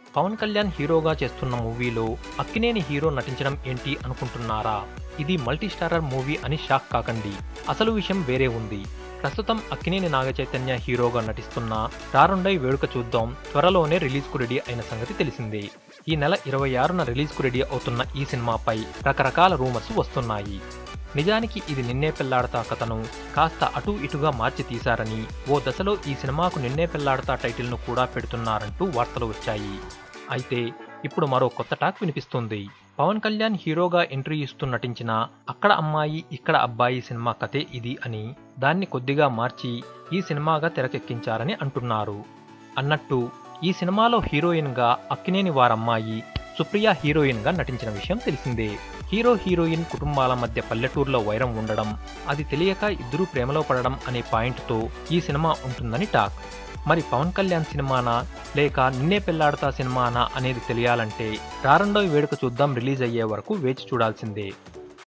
పవన్ కళ్యాణ్ హీరోగా చేస్తున్న మూవీలో అక్కినేని హీరో నటించడం ఏంటి అనుకుంటున్నారా ఇది మల్టీ స్టారర్ మూవీ అని షాక్ కాకండి అసలు విషయం వేరే ఉంది ప్రస్తుతం అక్కినేని నాగచైతన్య హీరోగా నటిస్తున్న రారుండై వేడుక చూద్దాం త్వరలోనే రిలీజ్కు రెడీ అయిన సంగతి తెలిసిందే ఈ నెల ఇరవై ఆరున రిలీజ్కు రెడీ అవుతున్న ఈ సినిమాపై రకరకాల రూమర్స్ వస్తున్నాయి నిజానికి ఇది నిన్నే పెళ్లాడతా కథను కాస్త అటు ఇటుగా మార్చి తీశారని ఓ దశలో ఈ సినిమాకు నిన్నే పెళ్లాడతా టైటిల్ను కూడా పెడుతున్నారంటూ వార్తలు వచ్చాయి అయితే ఇప్పుడు మరో కొత్త టాక్ వినిపిస్తుంది పవన్ కళ్యాణ్ హీరోగా ఎంట్రీ ఇస్తూ నటించిన అక్కడ అమ్మాయి ఇక్కడ అబ్బాయి సినిమా కథే ఇది అని దాన్ని కొద్దిగా మార్చి ఈ సినిమాగా తెరకెక్కించారని అంటున్నారు అన్నట్టు ఈ సినిమాలో హీరోయిన్గా అక్కినేని వారమ్మాయి సుప్రియ హీరోయిన్గా నటించిన విషయం తెలిసిందే హీరో హీరోయిన్ కుటుంబాల మధ్య పల్లెటూరులో వైరం ఉండడం అది తెలియక ఇద్దరూ ప్రేమలో పడడం అనే పాయింట్తో ఈ సినిమా ఉంటుందని టాక్ మరి పవన్ కళ్యాణ్ సినిమానా లేక నిన్నే పెళ్లాడతా సినిమానా అనేది తెలియాలంటే రారండో వేడుక చూద్దాం రిలీజ్ అయ్యే వరకు వేచి చూడాల్సిందే